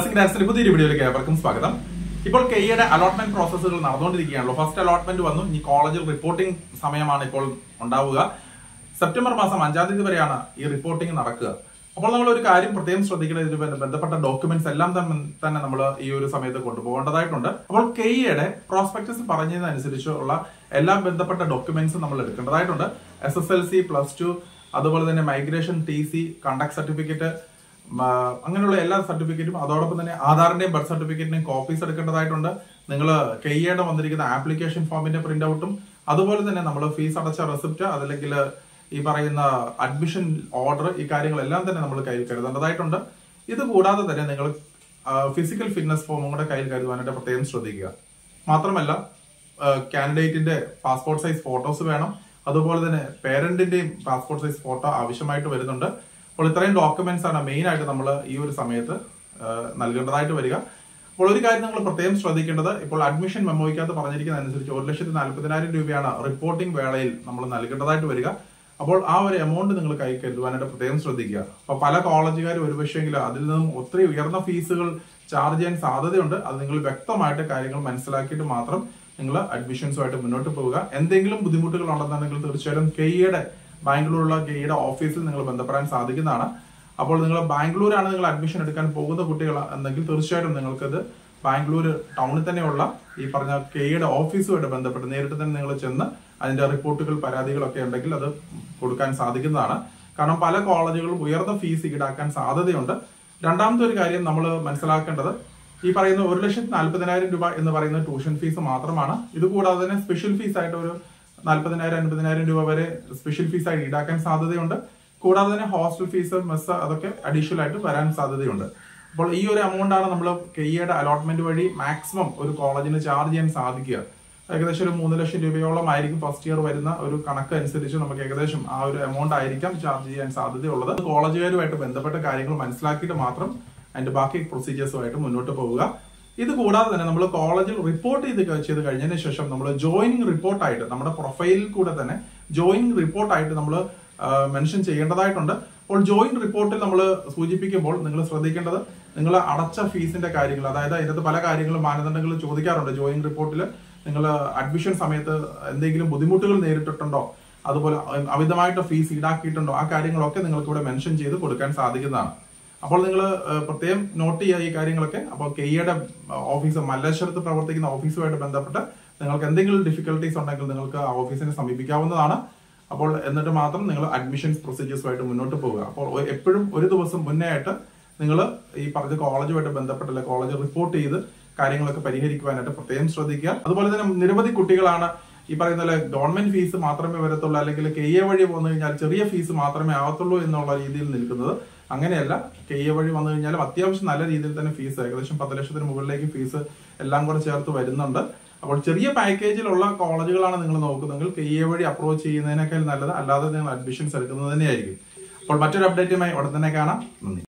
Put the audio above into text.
nursing ഡാൻസിന്റെ പുതിയൊരു വീഡിയോയിലേക്ക് ഏവർക്കും സ്വാഗതം ഇപ്പോൾ കെയുടെ അലോട്ട്മെന്റ് പ്രോസസ്സുകൾ നടന്നുകൊണ്ടിരിക്കുകയാണല്ലോ ഫസ്റ്റ് അലോട്ട്മെന്റ് വന്നു ഇനി കോളേജിൽ റിപ്പോർട്ടിംഗ് സമയമാണ് ഇപ്പോൾ ഉണ്ടാവുക സെപ്റ്റംബർ മാസം അഞ്ചാം തീയതി വരെയാണ് ഈ റിപ്പോർട്ടിംഗ് നടക്കുക അപ്പോൾ നമ്മൾ ഒരു കാര്യം പ്രത്യേകം ശ്രദ്ധിക്കണം ഇതിന് ബന്ധ- ബന്ധപ്പെട്ട ഡോക്യുമെന്റ്സ് എല്ലാം തന്നെ തന്നെ നമ്മൾ ഈ ഒരു സമയത്ത് കൊണ്ടുപോകേണ്ടതായിട്ടുണ്ട് അപ്പോൾ കെയുടെ പ്രോസ്പെക്ടസ് പറഞ്ഞതനുസരിച്ചുള്ള എല്ലാ ബന്ധപ്പെട്ട ഡോക്യുമെന്റ്സും നമ്മൾ എടുക്കേണ്ടതായിട്ടുണ്ട് S S L C plus two അതുപോലെ തന്നെ migration T C conduct certificate മ, അങ്ങനെയുള്ള എല്ലാ സർട്ടിഫിക്കറ്റും അതോടൊപ്പം തന്നെ ആധാറിന്റെയും ബർത്ത് സർട്ടിഫിക്കറ്റിന്റെയും കോപ്പീസ് എടുക്കേണ്ടതായിട്ടുണ്ട് നിങ്ങൾ കെയ്യുടെ വന്നിരിക്കുന്ന ആപ്ലിക്കേഷൻ ഫോമിന്റെ പ്രിന്റ് ഔട്ടും അതുപോലെ തന്നെ നമ്മൾ ഫീസ് അടച്ച റെസിപ്റ്റ് അതല്ലെങ്കിൽ ഈ പറയുന്ന അഡ്മിഷൻ ഓർഡർ ഈ കാര്യങ്ങളെല്ലാം തന്നെ നമ്മൾ കയ്യിൽ കരുതേണ്ടതായിട്ടുണ്ട് ഇത് കൂടാതെ തന്നെ നിങ്ങൾ ഫിസിക്കൽ ഫിറ്റ്നസ് ഫോമും കൂടെ കയ്യിൽ കരുതാനായിട്ട് പ്രത്യേകം ശ്രദ്ധിക്കുക മാത്രമല്ല കാൻഡിഡേറ്റിന്റെ പാസ്പോർട്ട് സൈസ് ഫോട്ടോസ് വേണം അതുപോലെ തന്നെ പേരന്റിന്റെയും പാസ്പോർട്ട് സൈസ് ഫോട്ടോ ആവശ്യമായിട്ട് വരുന്നുണ്ട് അപ്പോൾ ഇത്രയും ഡോക്യുമെന്റ്സ് ആണ് മെയിൻ ആയിട്ട് നമ്മൾ ഈ ഒരു സമയത്ത് ആ, നൽകേണ്ടതായിട്ട് വരിക അപ്പോൾ ഒരു കാര്യം നിങ്ങൾ പ്രത്യേകം ശ്രദ്ധിക്കേണ്ടത് ഇപ്പോൾ അഡ്മിഷൻ മെമ്മോയ്ക്കകത്ത് പറഞ്ഞിരിക്കുന്ന അനുസരിച്ച് ഒരു ലക്ഷത്തി നാൽപ്പതിനായിരം രൂപയാണ് റിപ്പോർട്ടിംഗ് വേളയിൽ നമ്മൾ നൽകേണ്ടതായിട്ട് വരിക അപ്പോൾ ആ ഒരു എമൗണ്ട് നിങ്ങൾ കൈ കരുതുവാനായിട്ട് പ്രത്യേകം ശ്രദ്ധിക്കുക അപ്പൊ പല കോളേജുകാരും ഒരുപക്ഷെങ്കിൽ അതിൽ നിന്നും ഒത്തിരി ഉയർന്ന ഫീസുകൾ ചാർജ് ചെയ്യാൻ സാധ്യതയുണ്ട് അത് നിങ്ങൾ വ്യക്തമായിട്ട് കാര്യങ്ങൾ മനസ്സിലാക്കിയിട്ട് മാത്രം നിങ്ങൾ അഡ്മിഷൻസുമായിട്ട് മുന്നോട്ട് പോവുക എന്തെങ്കിലും ബുദ്ധിമുട്ടുകൾ ഉണ്ടെന്നുണ്ടെങ്കിൽ തീർച്ചയായും കെയ്യുടെ ബാംഗ്ലൂരുള്ള കെയ്യുടെ ഓഫീസിൽ നിങ്ങൾ ബന്ധപ്പെടാൻ സാധിക്കുന്നതാണ് അപ്പോൾ നിങ്ങൾ ബാംഗ്ലൂരാണ് നിങ്ങൾ അഡ്മിഷൻ എടുക്കാൻ പോകുന്ന കുട്ടികൾ എന്നെങ്കിൽ തീർച്ചയായിട്ടും നിങ്ങൾക്കത് ബാംഗ്ലൂർ ടൗണിൽ തന്നെയുള്ള ഈ പറഞ്ഞ കെയുടെ ഓഫീസുമായിട്ട് ബന്ധപ്പെട്ട് നേരിട്ട് തന്നെ നിങ്ങൾ ചെന്ന് അതിന്റെ റിപ്പോർട്ടുകൾ പരാതികളൊക്കെ ഉണ്ടെങ്കിൽ അത് കൊടുക്കാൻ സാധിക്കുന്നതാണ് കാരണം പല കോളേജുകളും ഉയർന്ന ഫീസ് ഈടാക്കാൻ സാധ്യതയുണ്ട് രണ്ടാമത്തെ ഒരു കാര്യം നമ്മൾ മനസ്സിലാക്കേണ്ടത് ഈ പറയുന്ന ഒരു ലക്ഷത്തി നാൽപ്പതിനായിരം രൂപ എന്ന് പറയുന്ന ട്യൂഷൻ ഫീസ് മാത്രമാണ് ഇത് കൂടാതെ തന്നെ സ്പെഷ്യൽ ഫീസ് ആയിട്ട് ഒരു നാൽപ്പതിനായിരം അൻപതിനായിരം രൂപ വരെ സ്പെഷ്യൽ ഫീസ് ആയിട്ട് ഈടാക്കാൻ സാധ്യതയുണ്ട് കൂടാതെ തന്നെ ഹോസ്റ്റൽ ഫീസ് മെസ്സ് അതൊക്കെ അഡീഷണൽ ആയിട്ട് വരാൻ സാധ്യതയുണ്ട് അപ്പോൾ ഈ ഒരു എമൗണ്ട് ആണ് നമ്മൾ കെയ്യുടെ അലോട്ട്മെന്റ് വഴി മാക്സിമം ഒരു കോളേജിന് ചാർജ് ചെയ്യാൻ സാധിക്കുക ഏകദേശം ഒരു മൂന്ന് ലക്ഷം രൂപയോളം ആയിരിക്കും ഫസ്റ്റ് ഇയർ വരുന്ന ഒരു കണക്ക് അനുസരിച്ച് നമുക്ക് ഏകദേശം ആ ഒരു എമൗണ്ട് ആയിരിക്കാം ചാർജ് ചെയ്യാൻ സാധ്യതയുള്ളത് കോളേജുകാരുമായിട്ട് ബന്ധപ്പെട്ട കാര്യങ്ങൾ മനസ്സിലാക്കിയിട്ട് മാത്രം അതിന്റെ ബാക്കി പ്രൊസീജിയേഴ്സുമായിട്ട് മുന്നോട്ട് പോവുക ഇത് കൂടാതെ തന്നെ നമ്മൾ കോളേജിൽ റിപ്പോർട്ട് ചെയ്ത് ക- ചെയ്ത് കഴിഞ്ഞതിന് ശേഷം നമ്മൾ ജോയിനിങ് റിപ്പോർട്ടായിട്ട് നമ്മുടെ പ്രൊഫൈലിൽ കൂടെ തന്നെ ജോയിനിങ് റിപ്പോർട്ടായിട്ട് നമ്മൾ മെൻഷൻ ചെയ്യേണ്ടതായിട്ടുണ്ട് അപ്പോൾ ജോയിന്റ് റിപ്പോർട്ടിൽ നമ്മൾ സൂചിപ്പിക്കുമ്പോൾ നിങ്ങൾ ശ്രദ്ധിക്കേണ്ടത് നിങ്ങൾ അടച്ച ഫീസിന്റെ കാര്യങ്ങൾ അതായത് അതിനകത്ത് പല കാര്യങ്ങളും മാനദണ്ഡങ്ങൾ ചോദിക്കാറുണ്ട് ജോയിന്റ് റിപ്പോർട്ടിൽ നിങ്ങൾ അഡ്മിഷൻ സമയത്ത് എന്തെങ്കിലും ബുദ്ധിമുട്ടുകൾ നേരിട്ടിട്ടുണ്ടോ അതുപോലെ അമിതമായിട്ട് ഫീസ് ഈടാക്കിയിട്ടുണ്ടോ ആ കാര്യങ്ങളൊക്കെ നിങ്ങൾക്ക് ഇവിടെ മെൻഷൻ ചെയ്ത് കൊടുക്കാൻ സാധിക്കുന്നതാണ് അപ്പോൾ നിങ്ങൾ പ്രത്യേകം നോട്ട് ചെയ്യുക ഈ കാര്യങ്ങളൊക്കെ അപ്പോൾ കെയ്യുടെ ഓഫീസ് മല്ലേശ്വരത്ത് പ്രവർത്തിക്കുന്ന ഓഫീസുമായിട്ട് ബന്ധപ്പെട്ട് നിങ്ങൾക്ക് എന്തെങ്കിലും ഡിഫിക്കൽട്ടീസ് ഉണ്ടെങ്കിൽ നിങ്ങൾക്ക് ആ ഓഫീസിനെ സമീപിക്കാവുന്നതാണ് അപ്പോൾ എന്നിട്ട് മാത്രം നിങ്ങൾ അഡ്മിഷൻസ് പ്രൊസീജിയേഴ്സുമായിട്ട് മുന്നോട്ട് പോവുക അപ്പോൾ ഒ- എപ്പോഴും ഒരു ദിവസം മുന്നേ ആയിട്ട് നിങ്ങൾ ഈ പറഞ്ഞ കോളേജുമായിട്ട് ബന്ധപ്പെട്ടല്ല കോളേജ് റിപ്പോർട്ട് ചെയ്ത് കാര്യങ്ങളൊക്കെ പരിഹരിക്കുവാനായിട്ട് പ്രത്യേകം ശ്രദ്ധിക്കുക അതുപോലെ തന്നെ നിരവധി കുട്ടികളാണ് ഈ പറയുന്ന പോലെ ഗവൺമെന്റ് ഫീസ് മാത്രമേ വരത്തുള്ളൂ അല്ലെങ്കിൽ കെ എ വഴി വന്നു കഴിഞ്ഞാൽ ചെറിയ ഫീസ് മാത്രമേ ആവത്തുള്ളൂ എന്നുള്ള രീതിയിൽ നിൽക്കുന്നത് അങ്ങനെയല്ല കെ എ വഴി വന്നു കഴിഞ്ഞാലും അത്യാവശ്യം നല്ല രീതിയിൽ തന്നെ ഫീസ് ഏകദേശം പത്ത് ലക്ഷത്തിന് മുകളിലേക്ക് ഫീസ് എല്ലാം കൂടെ ചേർത്ത് വരുന്നുണ്ട് അപ്പോൾ ചെറിയ പാക്കേജിലുള്ള കോളേജുകളാണ് നിങ്ങൾ നോക്കുന്നതെങ്കിൽ കെ എ വഴി അപ്രോച്ച് ചെയ്യുന്നതിനേക്കാൾ നല്ലത് അല്ലാതെ നിങ്ങൾ അഡ്മിഷൻസ് എടുക്കുന്നത് തന്നെയായിരിക്കും അപ്പോൾ മറ്റൊരു അപ്ഡേറ്റുമായി ഉടൻ തന്നെ കാണാം നന്ദി